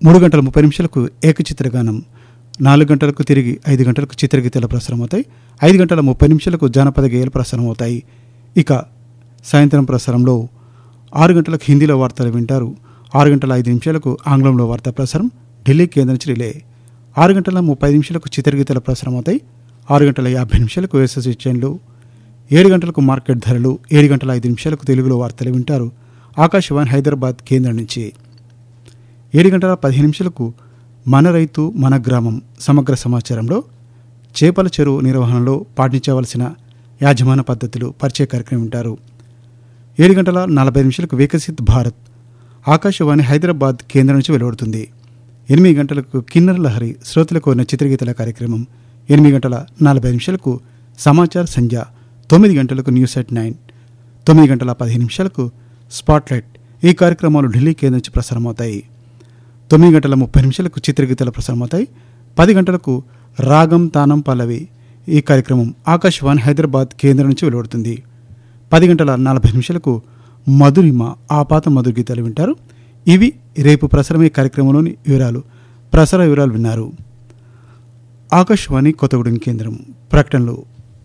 మూడు గంటల ముప్పై నిమిషాలకు ఏకచిత్రగానం నాలుగు గంటలకు తిరిగి ఐదు గంటలకు చిత్రగీతాలు ప్రసారం అవుతాయి ఐదు గంటల ముప్పై నిమిషాలకు జానపద గేయాలు ప్రసారం అవుతాయి ఇక సాయంత్రం ప్రసారంలో ఆరు గంటలకు హిందీలో వార్తలు వింటారు ఆరు గంటల ఐదు నిమిషాలకు ఆంగ్లంలో వార్తా ప్రసారం ఢిల్లీ కేంద్రం నుంచి రిలే ఆరు గంటల ముప్పై నిమిషాలకు చిత్రగీతాలు ప్రసారం అవుతాయి ఆరు గంటల యాభై నిమిషాలకు ఎస్ఎస్సి చైన్లు ఏడు గంటలకు మార్కెట్ ధరలు ఏడు గంటల ఐదు నిమిషాలకు తెలుగులో వార్తలు వింటారు ఆకాశవాణి హైదరాబాద్ కేంద్రం నుంచి ఏడు గంటల పదిహేను నిమిషాలకు మన రైతు మన గ్రామం సమగ్ర సమాచారంలో చేపల చెరువు నిర్వహణలో పాటించవలసిన యాజమాన్య పద్ధతులు పరిచయ కార్యక్రమం వింటారు ఏడు గంటల నలభై నిమిషాలకు వికసిత్ భారత్ ఆకాశవాణి హైదరాబాద్ కేంద్రం నుంచి వెలువడుతుంది ఎనిమిది గంటలకు కిన్నర్ లహరి శ్రోతలకు ఉన్న చిత్రగీతల కార్యక్రమం ఎనిమిది గంటల నలభై నిమిషాలకు సమాచార్ సంధ్య తొమ్మిది గంటలకు న్యూస్ ఎట్ నైన్ తొమ్మిది గంటల పదిహేను నిమిషాలకు స్పాట్లైట్ ఈ కార్యక్రమాలు ఢిల్లీ కేంద్రం నుంచి ప్రసారమవుతాయి తొమ్మిది గంటల ముప్పై నిమిషాలకు చిత్రగీతాలు ప్రసారమవుతాయి పది గంటలకు రాగం తానం పల్లవి ఈ కార్యక్రమం ఆకాశవాణి హైదరాబాద్ కేంద్రం నుంచి వెలువడుతుంది పది గంటల నలభై నిమిషాలకు మధురిమ ఆపాత మధుర గీతాలు వింటారు ఇవి రేపు ప్రసారమయ్యే కార్యక్రమంలోని వివరాలు ప్రసార వివరాలు విన్నారు ఆకాశవాణి కొత్తగూడెం కేంద్రం ప్రకటనలు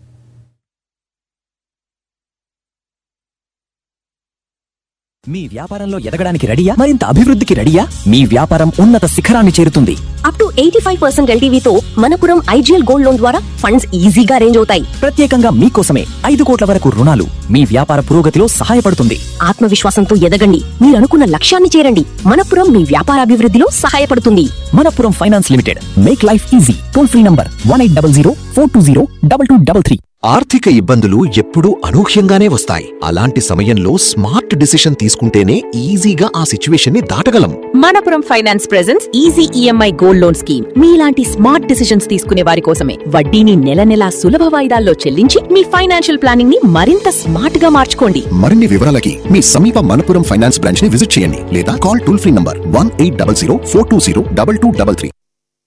మీ వ్యాపారంలో ఎదగడానికి రెడీయా మరింత అభివృద్ధికి రెడీయా మీ వ్యాపారం ఉన్నత శిఖరాన్ని చేరుతుంది up to eighty five percent ఎల్టీవీతో మనపురం ఐజీఎల్ గోల్డ్ లోన్ ద్వారా ఫండ్స్ ఈజీగా అరేంజ్ అవుతాయి ప్రత్యేకంగా మీకోసమే ఐదు కోట్ల వరకు రుణాలు మీ వ్యాపార పురోగతిలో సహాయపడుతుంది ఆత్మవిశ్వాసంతో ఎదగండి మీరు అనుకున్న లక్ష్యాన్ని చేరండి మనపురం మీ వ్యాపారాభివృద్ధిలో సహాయపడుతుంది Manappuram finance limited make life easy toll free number one eight double zero four two zero double two double three ఆర్థిక ఇబ్బందులు ఎప్పుడూ అనూహ్యంగానే వస్తాయి అలాంటి సమయంలో స్మార్ట్ డిసిషన్ తీసుకుంటేనే ఈజీగా ఆ సిచ్యువేషన్ ని దాటగలం Manappuram finance presents easy EMI gold loan scheme మీలాంటి స్మార్ట్ డిసిషన్స్ తీసుకునే వారి కోసమే వడ్డీని నెల నెలా సులభ వాయిదాల్లో చెల్లించి మీ ఫైనాన్షియల్ ప్లానింగ్ ని మరింత స్మార్ట్ గా మార్చుకోండి మరిన్ని వివరాలకి మీ సమీప మనపురం ఫైనాన్స్ బ్రాంచ్ ని విజిట్ చేయండి లేదా call toll free number one eight double zero four two zero double two double three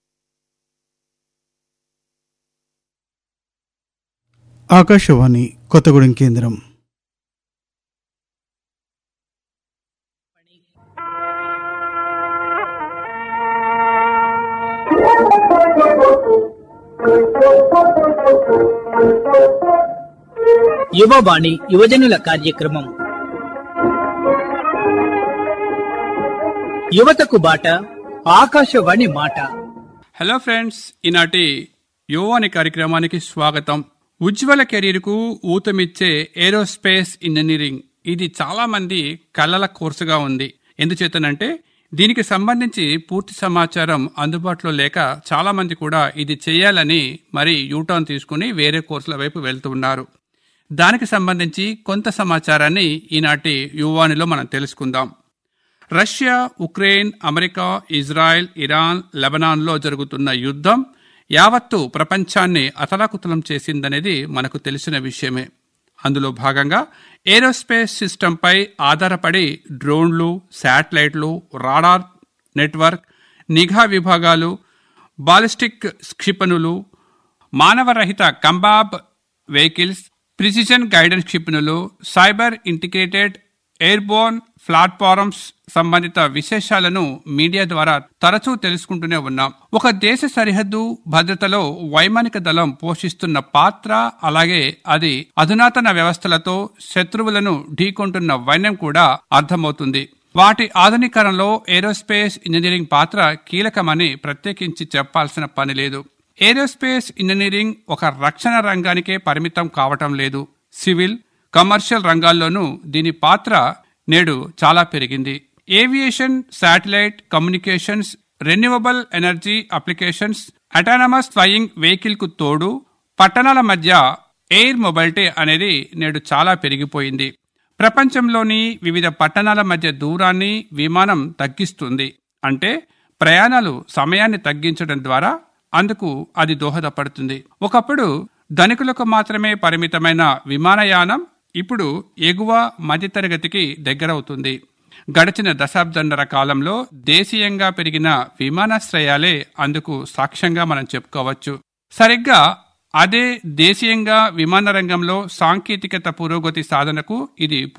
Akashvani Kothagudem కేంద్రం యువవాణి యువజనుల కార్యక్రమం యువతకు బాట ఆకాశవాణి మాట హలో ఫ్రెండ్స్ ఈనాటి యువవాణి కార్యక్రమానికి స్వాగతం ఉజ్వల కెరీర్కు ఊతమిచ్చే ఏరోస్పేస్ ఇంజనీరింగ్ ఇది చాలా మంది కలల కోర్సుగా ఉంది ఎందుచేతనంటే దీనికి సంబంధించి పూర్తి సమాచారం అందుబాటులో లేక చాలా మంది కూడా ఇది చేయాలని మరి యూటర్న్ తీసుకుని వేరే కోర్సుల వైపు వెళ్తున్నారు దానికి సంబంధించి కొంత సమాచారాన్ని ఈనాటి యువానిలో మనం తెలుసుకుందాం Russia Ukraine America Israel Iran లెబనాన్లో జరుగుతున్న యుద్ధం యావత్తు ప్రపంచాన్ని అతలాకుతలం చేసిందనేది మనకు తెలిసిన విషయమే అందులో భాగంగా ఏరోస్పేస్ సిస్టంపై ఆధారపడి డ్రోన్లు శాటిలైట్లు రాడార్ నెట్వర్క్ నిఘా విభాగాలు బాలిస్టిక్ క్షిపణులు మానవరహిత కంబాబ్ వెహికల్స్ ప్రిసిషన్ గైడెన్స్ క్షిపణులు సైబర్ ఇంటిగ్రేటెడ్ ఎయిర్బోర్న్ ప్లాట్ఫారమ్స్ సంబంధిత విశేషాలను మీడియా ద్వారా తరచూ తెలుసుకుంటూనే ఉన్నాం ఒక దేశ సరిహద్దు భద్రతలో వైమానిక దళం పోషిస్తున్న పాత్ర అలాగే అది అధునాతన వ్యవస్థలతో శత్రువులను ఢీకొంటున్న వైన్యం కూడా అర్థమవుతుంది వాటి ఆధునీకరణలో ఏరోస్పేస్ ఇంజనీరింగ్ పాత్ర కీలకమని ప్రత్యేకించి చెప్పాల్సిన పని లేదు ఏరోస్పేస్ ఇంజనీరింగ్ ఒక రక్షణ రంగానికే పరిమితం కావటం లేదు సివిల్ కమర్షియల్ రంగాల్లోనూ దీని పాత్ర నేడు చాలా పెరిగింది aviation satellite communications renewable energy applications autonomous flying vehicle కు తోడు పట్టణాల మధ్య ఎయిర్ మొబిలిటీ అనేది నేడు చాలా పెరిగిపోయింది ప్రపంచంలోని వివిధ పట్టణాల మధ్య దూరాన్ని విమానం తగ్గిస్తుంది అంటే ప్రయాణాలు సమయాన్ని తగ్గించడం ద్వారా అందుకు అది దోహదపడుతుంది ఒకప్పుడు ధనికులకు మాత్రమే పరిమితమైన విమానయానం ఇప్పుడు ఎగువ మధ్యతరగతికి దగ్గరవుతుంది గడిచిన దశాబ్దన్నర కాలంలో దేశీయంగా పెరిగిన విమానాశ్రయాలే అందుకు సాక్ష్యంగా మనం చెప్పుకోవచ్చు సరిగ్గా అదే దేశీయంగా విమాన రంగంలో సాంకేతికత పురోగతి సాధనకు ఇది